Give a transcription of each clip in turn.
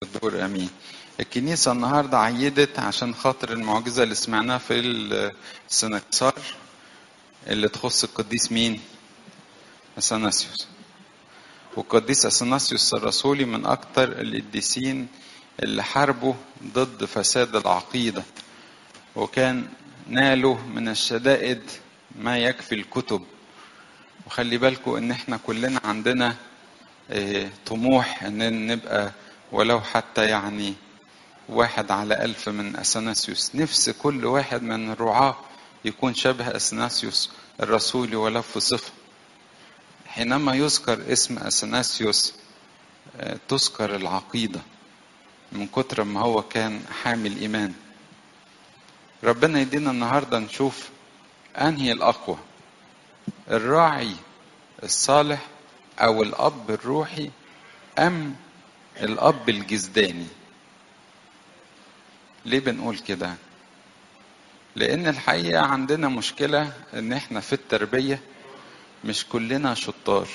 الدكتور امين الكنيسه النهارده عيدت عشان خاطر المعجزه اللي سمعناها في السنكسار اللي تخص القديس مين اثناسيوس والقديس اثناسيوس الرسولي من اكتر القديسين اللي حاربوا ضد فساد العقيده وكان نالوا من الشدائد ما يكفي الكتب وخلي بالكم ان احنا كلنا عندنا اه طموح ان نبقى ولو حتى يعني واحد على ألف من أثناسيوس نفس كل واحد من الرعاة يكون شبه أثناسيوس الرسول ولو في صفة حينما يذكر اسم أثناسيوس اه تذكر العقيدة من كتر ما هو كان حامل إيمان ربنا يدينا النهاردة نشوف أنهي الأقوى الراعي الصالح أو الأب الروحي أم الأب الجزداني ليه بنقول كده لأن الحقيقة عندنا مشكلة إن إحنا في التربية مش كلنا شطار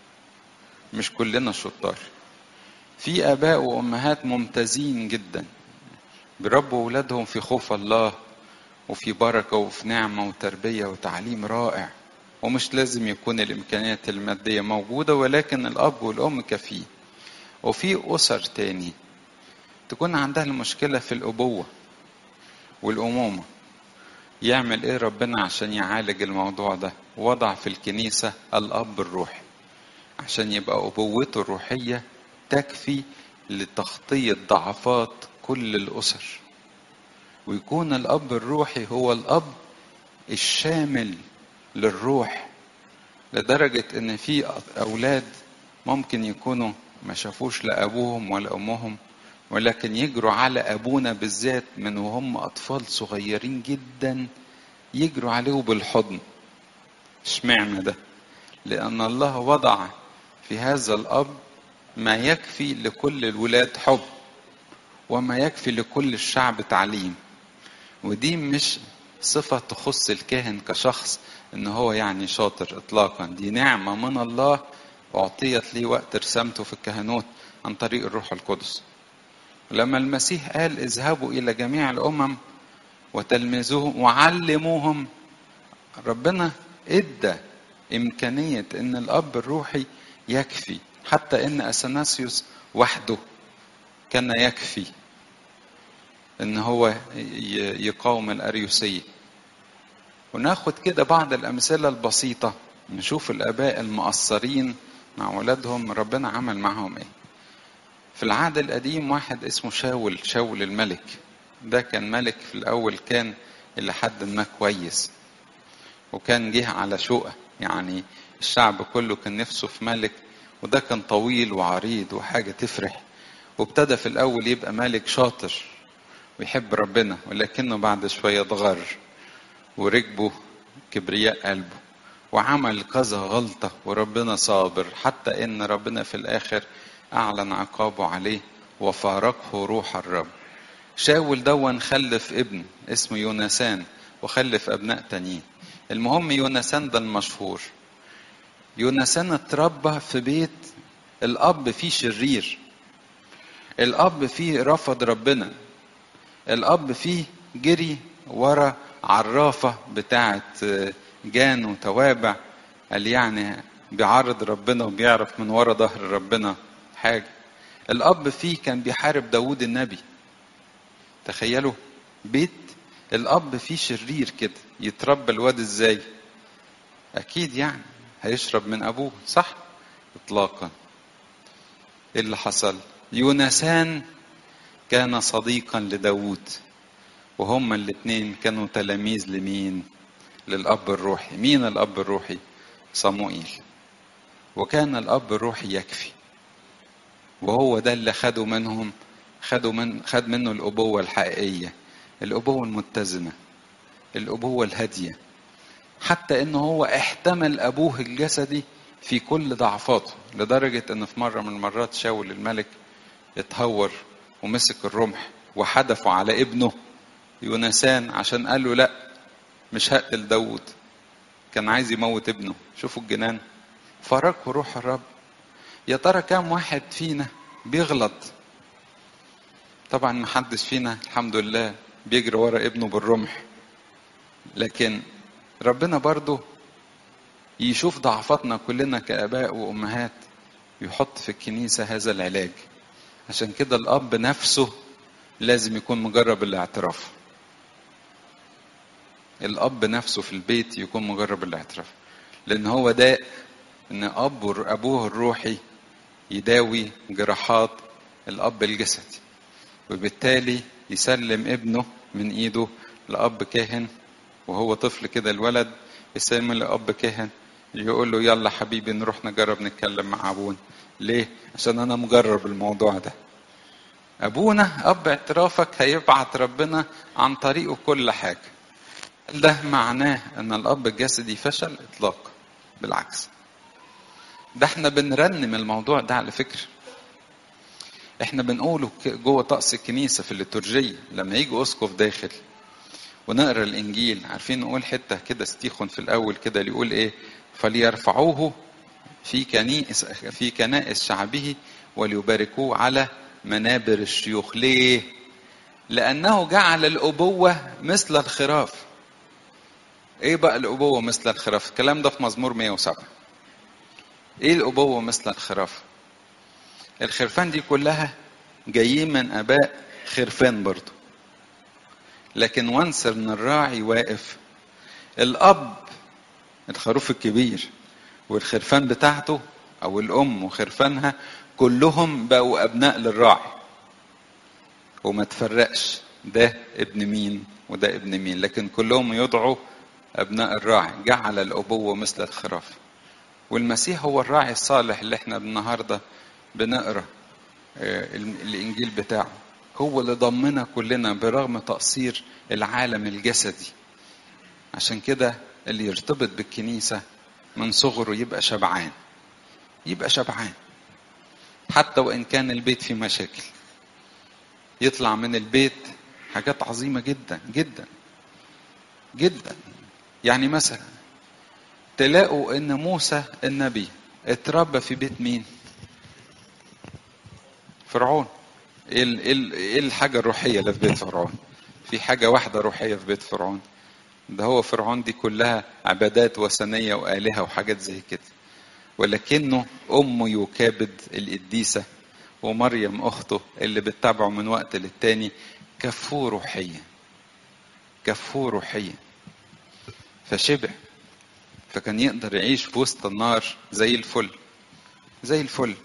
مش كلنا شطار في آباء وأمهات ممتازين جدا بيربوا أولادهم في خوف الله وفي بركة وفي نعمة وتربية وتعليم رائع ومش لازم يكون الإمكانيات المادية موجودة ولكن الأب والأم كفيه وفي أسر تاني تكون عندها المشكلة في الأبوة والأمومة يعمل إيه ربنا عشان يعالج الموضوع ده وضع في الكنيسة الأب الروحي عشان يبقى أبوته الروحية تكفي لتغطية ضعفات كل الأسر ويكون الأب الروحي هو الأب الشامل للروح لدرجة إن في أولاد ممكن يكونوا ما شافوش لا أبوهم ولا أمهم ولكن يجروا على أبونا بالذات من وهم أطفال صغيرين جدا يجروا عليه بالحضن اشمعنى ده لأن الله وضع في هذا الأب ما يكفي لكل الولاد حب وما يكفي لكل الشعب تعليم ودي مش صفة تخص الكاهن كشخص ان هو يعني شاطر اطلاقا دي نعمة من الله اعطيت لي وقت رسمته في الكهنوت عن طريق الروح القدس لما المسيح قال اذهبوا الى جميع الامم وتلمذوهم وعلموهم ربنا ادى امكانية ان الاب الروحي يكفي حتى ان اثناسيوس وحده كان يكفي ان هو يقاوم الاريوسيه وناخد كده بعض الامثله البسيطه نشوف الاباء المقصرين مع ولادهم ربنا عمل معهم ايه في العهد القديم واحد اسمه شاول شاول الملك ده كان ملك في الاول كان الى حد ما كويس وكان جه على شقه يعني الشعب كله كان نفسه في ملك وده كان طويل وعريض وحاجه تفرح وابتدى في الاول يبقى ملك شاطر ويحب ربنا ولكنه بعد شويه اتغر وركبه كبرياء قلبه وعمل كذا غلطة وربنا صابر حتى إن ربنا في الآخر أعلن عقابه عليه وفارقه روح الرب شاول دون خلف ابن اسمه يونسان وخلف أبناء تانيين المهم يونسان ده المشهور يونسان اتربى في بيت الأب فيه شرير الأب فيه رفض ربنا الأب فيه جري ورا عرافة بتاعت جان وتوابع قال يعني بيعارض ربنا وبيعرف من ورا ظهر ربنا حاجة الأب فيه كان بيحارب داود النبي تخيلوا بيت الأب فيه شرير كده يتربى الواد ازاي أكيد يعني هيشرب من أبوه صح إطلاقا إيه اللي حصل يونسان كان صديقا لداود وهما الاثنين كانوا تلاميذ لمين للأب الروحي مين الأب الروحي صموئيل وكان الأب الروحي يكفي وهو ده اللي خدوا منهم خدوا من خد منه الأبوة الحقيقية الأبوة المتزنة الأبوة الهادية حتى إنه هو احتمل أبوه الجسدي في كل ضعفاته لدرجة إن في مرة من المرات شاول الملك اتهور ومسك الرمح وحدفه على ابنه يونسان عشان قال له لا مش هقتل داود كان عايز يموت ابنه شوفوا الجنان فرقه روح الرب يا ترى كام واحد فينا بيغلط طبعا ما حدش فينا الحمد لله بيجري ورا ابنه بالرمح لكن ربنا برضه يشوف ضعفاتنا كلنا كآباء وأمهات يحط في الكنيسة هذا العلاج عشان كده الأب نفسه لازم يكون مجرب الاعتراف الأب نفسه في البيت يكون مجرب الاعتراف لأن هو ده إن أب أبوه الروحي يداوي جراحات الأب الجسدي وبالتالي يسلم ابنه من إيده لأب كاهن وهو طفل كده الولد يسلم لأب كاهن يقول له يلا حبيبي نروح نجرب نتكلم مع أبونا ليه؟ عشان أنا مجرب الموضوع ده أبونا أب اعترافك هيبعت ربنا عن طريقه كل حاجة ده معناه أن الأب الجسدي فشل إطلاقا بالعكس ده احنا بنرنم الموضوع ده على فكرة احنا بنقوله جوه طقس الكنيسة في الليتورجية لما يجي أسقف داخل ونقرا الإنجيل عارفين نقول حتة كده ستيخون في الأول كده اللي يقول إيه فليرفعوه في كنائس في كنائس شعبه وليباركوه على منابر الشيوخ ليه؟ لأنه جعل الأبوة مثل الخراف ايه بقى الابوه مثل الخراف الكلام ده في مزمور 107 ايه الابوه مثل الخراف الخرفان دي كلها جايين من اباء خرفان برضو لكن وانس ان الراعي واقف الاب الخروف الكبير والخرفان بتاعته او الام وخرفانها كلهم بقوا ابناء للراعي وما تفرقش ده ابن مين وده ابن مين لكن كلهم يدعوا أبناء الراعي جعل الأبوة مثل الخراف والمسيح هو الراعي الصالح اللي احنا النهاردة بنقرأ الإنجيل بتاعه هو اللي ضمنا كلنا برغم تقصير العالم الجسدي عشان كده اللي يرتبط بالكنيسة من صغره يبقى شبعان يبقى شبعان حتى وإن كان البيت فيه مشاكل يطلع من البيت حاجات عظيمة جدا جدا جدا يعني مثلا تلاقوا ان موسى النبي اتربى في بيت مين فرعون ايه ايه الحاجه الروحيه اللي في بيت فرعون في حاجه واحده روحيه في بيت فرعون ده هو فرعون دي كلها عبادات وثنيه والهه وحاجات زي كده ولكنه امه يكابد القديسه ومريم اخته اللي بتتابعه من وقت للتاني كفوه روحيا كفوه روحيا فشبع فكان يقدر يعيش في وسط النار زي الفل زي الفل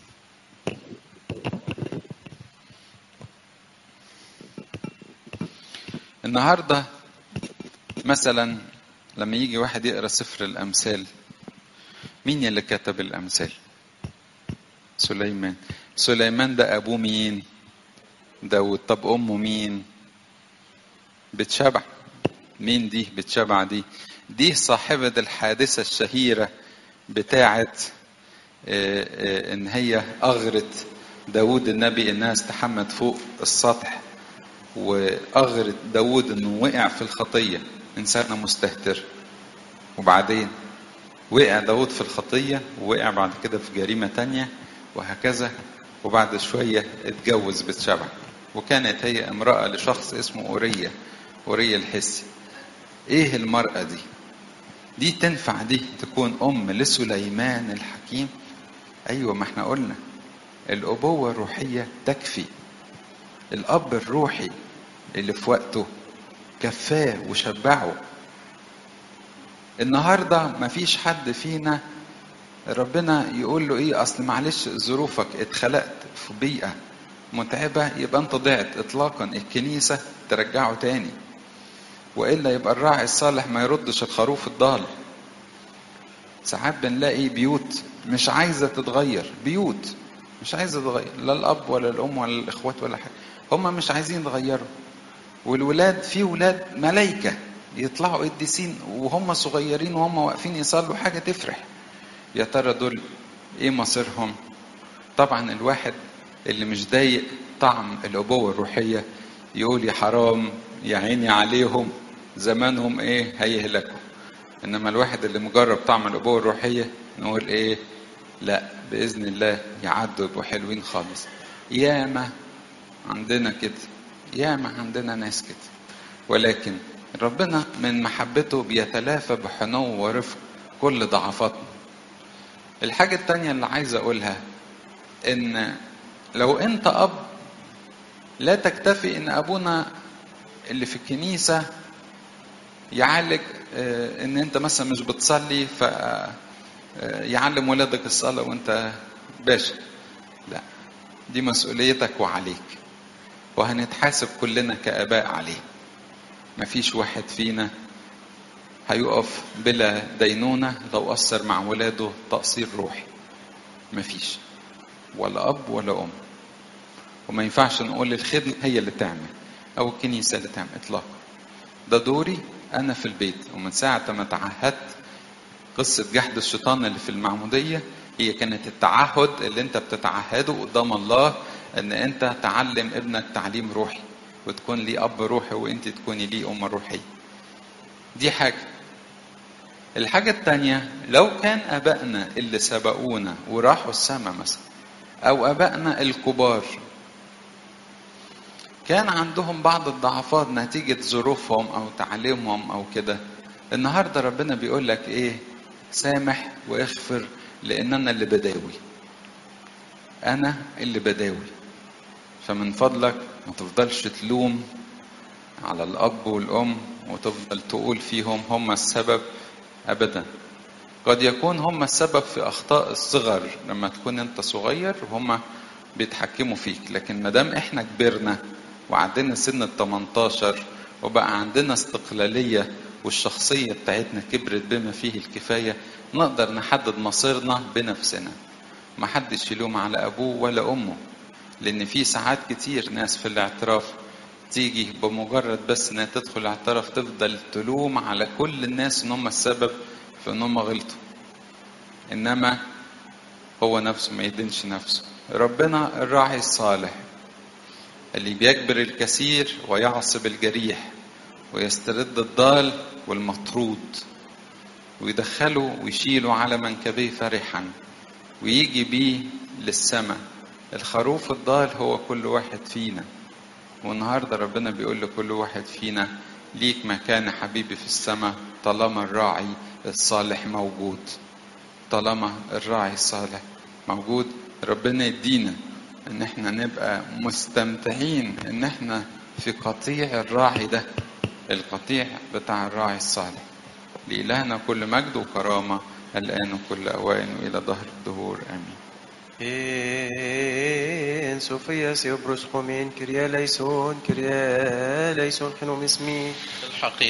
النهارده مثلا لما يجي واحد يقرا سفر الامثال مين اللي كتب الامثال سليمان سليمان ده ابوه مين داود طب امه مين بتشبع مين دي بتشبع دي دي صاحبة الحادثة الشهيرة بتاعة ان هي اغرت داود النبي انها استحمت فوق السطح واغرت داود انه وقع في الخطية انسانة مستهتر وبعدين وقع داود في الخطية ووقع بعد كده في جريمة تانية وهكذا وبعد شوية اتجوز بتشبع وكانت هي امرأة لشخص اسمه أورية أورية الحسي ايه المرأة دي دي تنفع دي تكون ام لسليمان الحكيم ايوه ما احنا قلنا الابوة الروحية تكفي الاب الروحي اللي في وقته كفاه وشبعه النهاردة ما فيش حد فينا ربنا يقول له ايه اصل معلش ظروفك اتخلقت في بيئة متعبة يبقى انت ضعت اطلاقا الكنيسة ترجعه تاني والا يبقى الراعي الصالح ما يردش الخروف الضال ساعات بنلاقي بيوت مش عايزه تتغير بيوت مش عايزه تتغير لا الاب ولا الام ولا الاخوات ولا حاجه هم مش عايزين يتغيروا والولاد في ولاد ملايكه يطلعوا قديسين وهم صغيرين وهم واقفين يصلوا حاجه تفرح يا ترى دول ايه مصيرهم طبعا الواحد اللي مش ضايق طعم الابوه الروحيه يقول يا حرام يا عيني عليهم زمانهم ايه هيهلكوا انما الواحد اللي مجرب طعم الابوه الروحيه نقول ايه لا باذن الله يعدوا يبقوا حلوين خالص ياما عندنا كده ياما عندنا ناس كده ولكن ربنا من محبته بيتلافى بحنو ورفق كل ضعفاتنا الحاجة التانية اللي عايز أقولها إن لو أنت أب لا تكتفي إن أبونا اللي في الكنيسة يعالج إن أنت مثلا مش بتصلي ف يعلم ولادك الصلاة وأنت باشا لا دي مسؤوليتك وعليك وهنتحاسب كلنا كآباء عليه مفيش واحد فينا هيقف بلا دينونة لو أثر مع ولاده تقصير روحي مفيش ولا أب ولا أم وما ينفعش نقول الخدمة هي اللي تعمل أو الكنيسة اللي تعمل إطلاقا ده دوري أنا في البيت ومن ساعة ما تعهدت قصة جحد الشيطان اللي في المعمودية هي كانت التعهد اللي أنت بتتعهده قدام الله إن أنت تعلم ابنك تعليم روحي وتكون لي أب روحي وأنت تكوني لي أم روحية دي حاجة الحاجة التانية لو كان أبائنا اللي سبقونا وراحوا السماء مثلا أو أبائنا الكبار كان عندهم بعض الضعفات نتيجة ظروفهم أو تعليمهم أو كده النهاردة ربنا بيقول لك إيه سامح واغفر لأن أنا اللي بداوي أنا اللي بداوي فمن فضلك ما تفضلش تلوم على الأب والأم وتفضل تقول فيهم هم السبب أبدا قد يكون هم السبب في أخطاء الصغر لما تكون أنت صغير وهم بيتحكموا فيك لكن ما دام إحنا كبرنا وعندنا سن ال 18 وبقى عندنا استقلالية والشخصية بتاعتنا كبرت بما فيه الكفاية نقدر نحدد مصيرنا بنفسنا ما حدش يلوم على أبوه ولا أمه لأن في ساعات كتير ناس في الاعتراف تيجي بمجرد بس انها تدخل الاعتراف تفضل تلوم على كل الناس ان هم السبب في ان هم غلطوا انما هو نفسه ما يدينش نفسه ربنا الراعي الصالح اللي بيجبر الكثير ويعصب الجريح ويسترد الضال والمطرود ويدخله ويشيله على منكبيه فرحا ويجي بيه للسماء الخروف الضال هو كل واحد فينا والنهارده ربنا بيقول لكل واحد فينا ليك مكان حبيبي في السماء طالما الراعي الصالح موجود طالما الراعي الصالح موجود ربنا يدينا ان احنا نبقى مستمتعين ان احنا في قطيع الراعي ده القطيع بتاع الراعي الصالح لإلهنا كل مجد وكرامة الآن وكل أوان وإلى ظهر الدهور آمين En Sofia se obros homin, Kyrie eleison, Kyrie eleison, genom ismi. الحقيقة